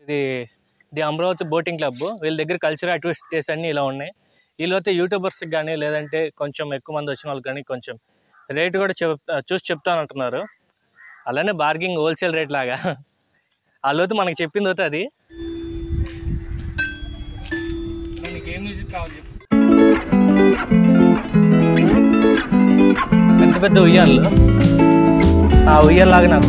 ఇది the Amaravati boating club వీళ్ళ దగ్గర కల్చరల్ యాక్టివిటీస్ అన్నీ ఇలా ఉన్నాయి వీళ్ళైతే యూట్యూబర్స్కి కానీ లేదంటే కొంచెం ఎక్కువ మంది వచ్చిన వాళ్ళకి కానీ కొంచెం రేట్ కూడా చెప్ చూసి చెప్తానంటున్నారు అలానే బార్గింగ్ హోల్సేల్ రేట్ లాగా వాళ్ళైతే మనకి చెప్పింది అయితే అది నీకు ఏం మ్యూజిక్ కావాలి చెప్పు పెద్ద పెద్ద ఉయ్యాలు ఆ ఉయ్యాలాగా నాకు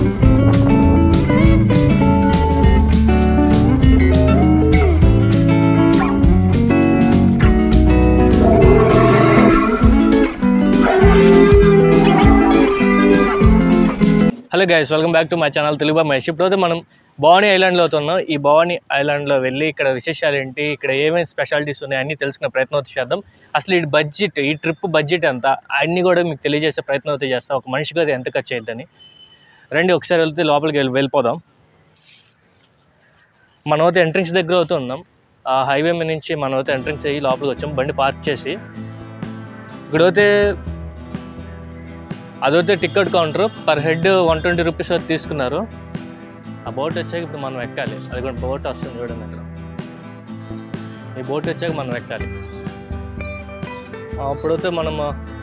hello guys welcome back to my channel Telugu బా మహేష్ ఇప్పుడైతే మనం భవానీ ఐలాండ్లో అవుతున్నాం ఈ భవానీ ఐలాండ్లో వెళ్ళి ఇక్కడ విశేషాలు ఏంటి ఇక్కడ ఏమేమి స్పెషాలిటీస్ ఉన్నాయి అన్నీ తెలుసుకునే ప్రయత్నం అయితే చేద్దాం అసలు ఈ బడ్జెట్ ఈ ట్రిప్ బడ్జెట్ ఎంత అన్నీ కూడా మీకు తెలియజేసే ప్రయత్నం అయితే చేస్తాం ఒక మనిషికి అది ఎంత ఖర్చు అయిద్దని రండి ఒకసారి వెళ్తే లోపలికి వెళ్ళి వెళ్ళిపోదాం మనం అయితే ఎంట్రన్స్ దగ్గర అవుతూ ఉన్నాం ఆ హైవే మీద నుంచి మనం అయితే ఎంట్రన్స్ అయ్యి లోపలికి వచ్చాం బండి పార్క్ చేసి ఇక్కడైతే అదైతే ticket counter per head one twenty rupees అయితే తీసుకున్నారు ఆ బోట్ వచ్చాక ఇప్పుడు మనం ఎక్కాలి అది కూడా బోట్ వస్తుంది చూడండి అక్కడ ఈ బోట్ వచ్చాక మనం ఎక్కాలి ఆ, అప్పుడైతే మనం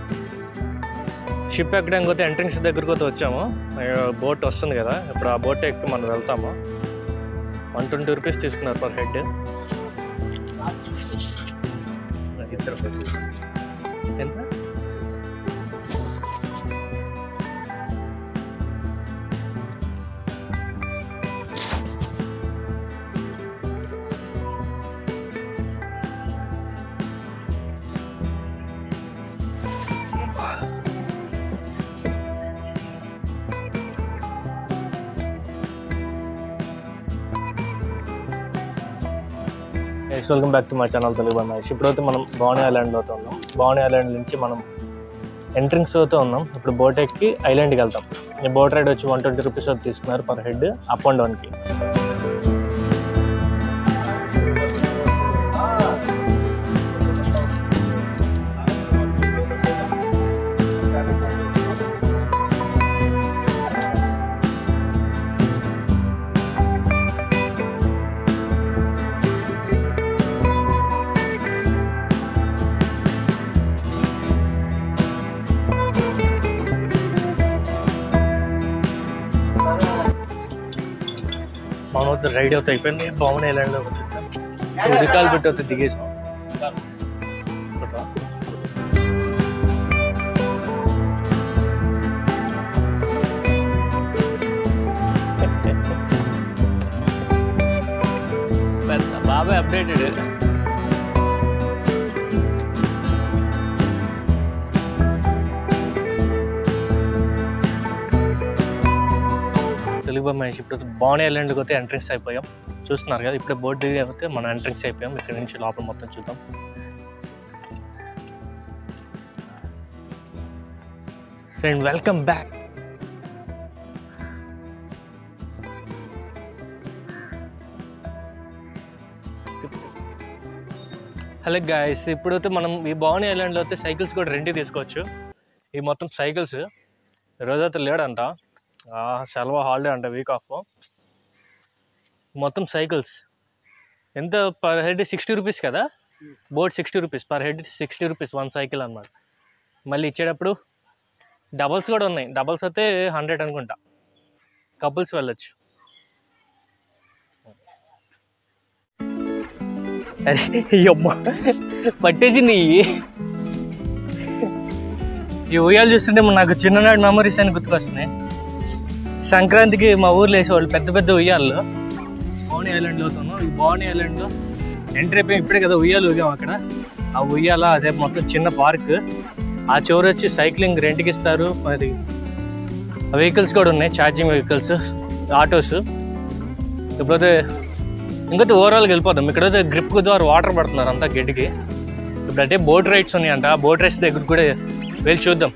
షిప్ ఎక్కడానికి అయితే ఎంట్రన్స్ దగ్గరకు అయితే వచ్చాము బోట్ వస్తుంది కదా ఇప్పుడు ఆ బోట్ ఎక్కి మనం వెళ్తాము వన్ ట్వంటీ రూపీస్ తీసుకున్నారు పర్ హెడ్ ఇద్దరు ఎంత yes welcome back to my channel Telugu by Mahesh ఇప్పుడైతే మనం భవానీ ఐలాండ్లో అయితే ఉన్నాం భవానీ ఐలాండ్ నుంచి మనం ఎంట్రింగ్స్ అయితే ఉన్నాం ఇప్పుడు బోట్ ఎక్కి ఐలాండ్కి వెళ్తాం ఈ బోట్ రైడ్ వచ్చి వన్ ట్వంటీ రూపీస్ అయితే తీసుకున్నారు పర్ హెడ్ అప్ అండ్ డౌన్కి మనం అయితే రైడ్ అవుతా అయిపోయింది భవానీ ఐలాండ్లో వచ్చేసాం రికాల్ పెట్టి అయితే దిగేసాం పెద్ద బాబాయ్ అప్డేటెడ్ తెలుగు మహేష్ ఇప్పుడు బాణీ ఐలాండ్కి అయితే ఎంట్రన్స్ అయిపోయాం చూస్తున్నారు కదా ఇప్పుడే బోర్డు దిగి అయితే మనం ఎంట్రన్స్ అయిపోయాం ఇక్కడ నుంచి లోపల మొత్తం చూద్దాం friend welcome back hello guys ఇప్పుడైతే మనం ఈ భవానీ ఐలాండ్లో అయితే సైకిల్స్ కూడా రెంట్కి తీసుకోవచ్చు ఈ మొత్తం సైకిల్స్ ఈరోజైతే లేడంట ఆ, సెలవు హాలిడే అంట వీక్ ఆఫ్ మొత్తం సైకిల్స్ ఎంత పర్ హెడ్ సిక్స్టీ రూపీస్ కదా boat sixty rupees per head sixty rupees one cycle అన్నమాట మళ్ళీ ఇచ్చేటప్పుడు డబల్స్ కూడా ఉన్నాయి డబల్స్ అయితే హండ్రెడ్ అనుకుంటా కపుల్స్ వెళ్ళొచ్చు అరే అమ్మ పట్టేసింది ఇవి. ఈ ఉయ్యాలు చూస్తుంటే నాకు చిన్ననాటి మెమరీస్ అని గుర్తుకొస్తున్నాయి సంక్రాంతికి మా ఊర్లో వేసేవాళ్ళు పెద్ద పెద్ద ఉయ్యాలు భవానీ ఐలాండ్లో అవుతాను ఈ భవానీ ఐలాండ్లో ఎంట్రీ అయిపోయి ఇప్పుడే కదా ఉయ్యాలు ఊగాం అక్కడ ఆ ఉయ్యాల అదే మొత్తం చిన్న పార్క్ ఆ చివరి వచ్చి సైక్లింగ్ రెంట్కి ఇస్తారు మరి వెహికల్స్ కూడా ఉన్నాయి ఛార్జింగ్ వెహికల్స్ ఆటోస్ ఇప్పుడైతే ఇంకైతే ఓవరాల్గా వెళ్ళిపోతాం ఇక్కడైతే గ్రిప్ ద్వారా వాటర్ పడుతున్నారు అంతా గడ్డికి ఇప్పుడైతే బోట్ రైడ్స్ ఉన్నాయంట ఆ బోట్ రైడ్స్ దగ్గర కూడా వెళ్ళి చూద్దాం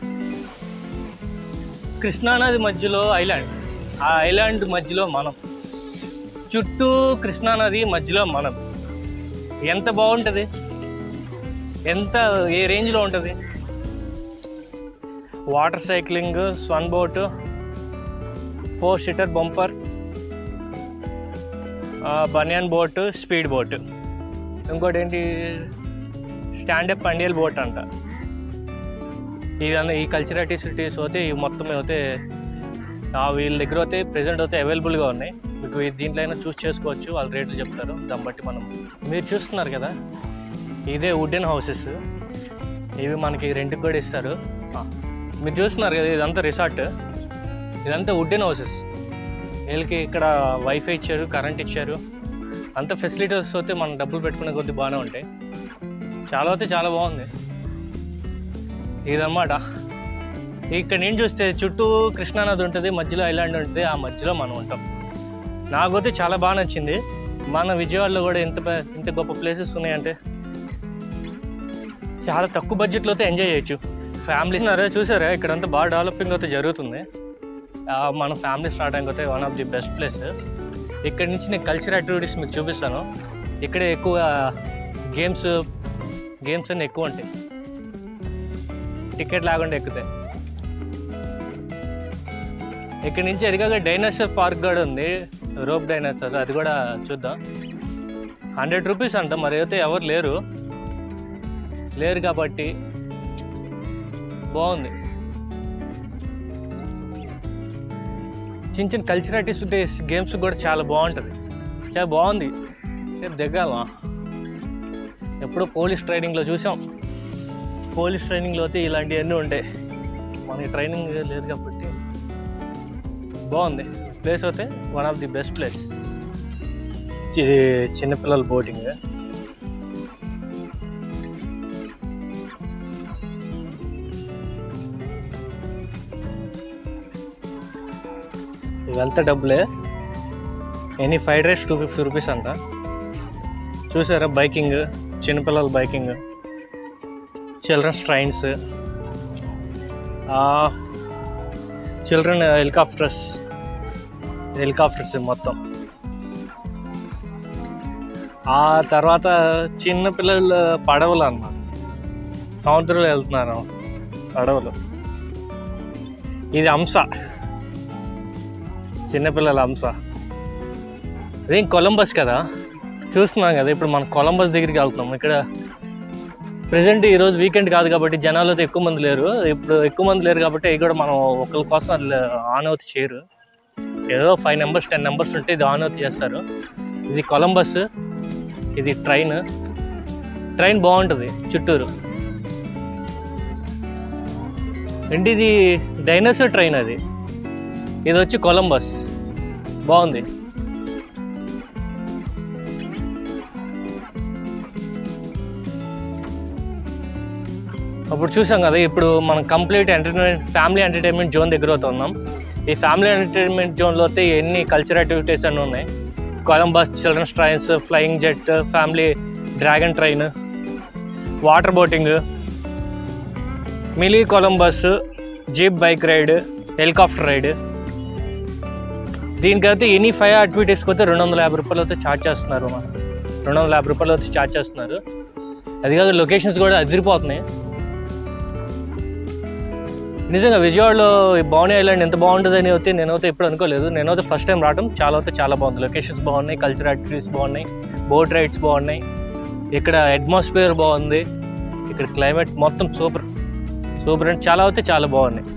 కృష్ణానది మధ్యలో ఐలాండ్ ఆ ఐలాండ్ మధ్యలో మనం చుట్టూ కృష్ణానది మధ్యలో మనం ఎంత బాగుంటుంది ఎంత ఏ రేంజ్లో ఉంటుంది water cycling swan boat four seater bumper banyan boat speed boat ఇంకోటి ఏంటి స్టాండప్ పండియల్ బోట్ అంట ఇదన్న ఈ కల్చర్ యాక్టివిటీస్ అయితే ఇవి మొత్తం అయితే ఆ వీళ్ళ దగ్గర అయితే ప్రెసెంట్ అయితే అవైలబుల్గా ఉన్నాయి మీకు ఈ దీంట్లో అయినా చూస్ చేసుకోవచ్చు వాళ్ళు రేట్లు చెప్తారు దాన్ని బట్టి మనం మీరు చూస్తున్నారు కదా ఇదే వుడెన్ హౌసెస్ ఇవి మనకి రెంట్కి కూడా ఇస్తారు ఆ, మీరు చూస్తున్నారు కదా ఇదంతా రిసార్ట్ ఇదంతా వుడెన్ హౌసెస్ వీళ్ళకి ఇక్కడ వైఫై ఇచ్చారు కరెంట్ ఇచ్చారు అంత ఫెసిలిటీస్ అయితే మనం డబ్బులు పెట్టుకునే కొద్ది బాగానే ఉంటాయి చాలా అయితే చాలా బాగుంది ఇదన్నమాట ఇక్కడ నేను చూస్తే చుట్టూ కృష్ణానది ఉంటుంది మధ్యలో ఐలాండ్ ఉంటుంది ఆ మధ్యలో మనం ఉంటాం నాకైతే చాలా బాగా నచ్చింది మన విజయవాడలో కూడా ఇంత ప- ఇంత గొప్ప ప్లేసెస్ ఉన్నాయంటే చాలా తక్కువ బడ్జెట్లో అయితే ఎంజాయ్ చేయొచ్చు ఫ్యామిలీస్ చూసారా ఇక్కడంతా బాగా డెవలపింగ్ అయితే జరుగుతుంది ఆ, మన ఫ్యామిలీ స్టార్ట్ అయిపోతే one of the best place ఇక్కడ నుంచి నేను కల్చర్ యాక్టివిటీస్ మీకు చూపిస్తాను ఇక్కడే ఎక్కువ గేమ్స్ గేమ్స్ అన్నీ ఎక్కువ ఉంటాయి టికెట్ లేకుండా ఎక్కుతాయి ఇక్కడ నుంచి ఎదిగాక డైనోసార్ పార్క్ కూడా ఉంది రోప్ డైనోసార్ అది కూడా చూద్దాం హండ్రెడ్ రూపీస్ అంట మరి అయితే ఎవరు లేరు లేరు కాబట్టి బాగుంది చిన్న చిన్న కల్చర్ యాక్టివిటీస్ గేమ్స్ కూడా చాలా బాగుంటుంది చాలా బాగుంది రేపు దిగాలా ఎప్పుడో పోలీస్ ట్రైనింగ్లో చూసాం పోలీస్ ట్రైనింగ్లో అయితే ఇలాంటివన్నీ ఉంటాయి మనకి ట్రైనింగ్ లేదు కాబట్టి బాగుంది ప్లేస్ అయితే one of the best place ఇది చిన్నపిల్లల బోటింగ్ ఇదంతా డబ్బులే any fried rice two fifty rupees అంట చూసారా బైకింగ్ చిన్నపిల్లల biking children's trains children helicopters helicopters మొత్తం ఆ తర్వాత చిన్న పిల్లలు పడవలు అన్నమాట సముద్రంలో వెళ్తున్నారు పడవలు ఇది అంశ చిన్నపిల్లల అంశ అదేం కొలంబస్ కదా చూస్తున్నాం కదా ఇప్పుడు మనం కొలంబస్ దగ్గరికి వెళ్తున్నాం ఇక్కడ ప్రజెంట్ ఈరోజు వీకెండ్ కాదు కాబట్టి జనాలు అయితే ఎక్కువ మంది లేరు ఇప్పుడు ఎక్కువ మంది లేరు కాబట్టి ఇవి కూడా మనం ఒకరి కోసం అది ఆన్ అవుట్ చేయరు ఏదో ఫైవ్ నెంబర్స్ టెన్ నెంబర్స్ ఉంటే ఇది ఆన్ అవుట్ చేస్తారు ఇది కొలంబస్ ఇది ట్రైన్ ట్రైన్ బాగుంటుంది చుట్టూరు ఏంటి ఇది డైనోసార్ ట్రైన్ అది ఇది వచ్చి కొలంబస్ బాగుంది అప్పుడు చూసాం కదా ఇప్పుడు మనం complete entertainment family entertainment zone దగ్గర అయితే ఉన్నాం ఈ ఫ్యామిలీ ఎంటర్టైన్మెంట్ జోన్లో అయితే ఎన్ని కల్చర్ యాక్టివిటీస్ అన్నీ ఉన్నాయి Columbus children's trains flying jet family dragon train water boating mini Columbus jeep bike ride helicopter ride దీనికైతే ఎనీ ఫైవ్ యాక్టివిటీస్కి అయితే రెండు వందల యాభై రూపాయలు అయితే ఛార్జ్ చేస్తున్నారు మన రెండు వందల యాభై రూపాయలు అయితే ఛార్జ్ చేస్తున్నారు అది కాక లొకేషన్స్ కూడా అదిరిపోతున్నాయి నిజంగా విజయవాడలో ఈ భవానీ ఐలాండ్ ఎంత బాగుంటుందని అయితే నేనైతే ఎప్పుడు అనుకోలేదు నేనైతే ఫస్ట్ టైం రావడం చాలా అయితే చాలా బాగుంది లొకేషన్స్ బాగున్నాయి కల్చర్ యాక్టివిటీస్ బాగున్నాయి బోట్ రైడ్స్ బాగున్నాయి ఇక్కడ అట్మాస్ఫియర్ బాగుంది ఇక్కడ క్లైమేట్ మొత్తం సూపర్ సూపర్ అంటే చాలా అయితే చాలా బాగున్నాయి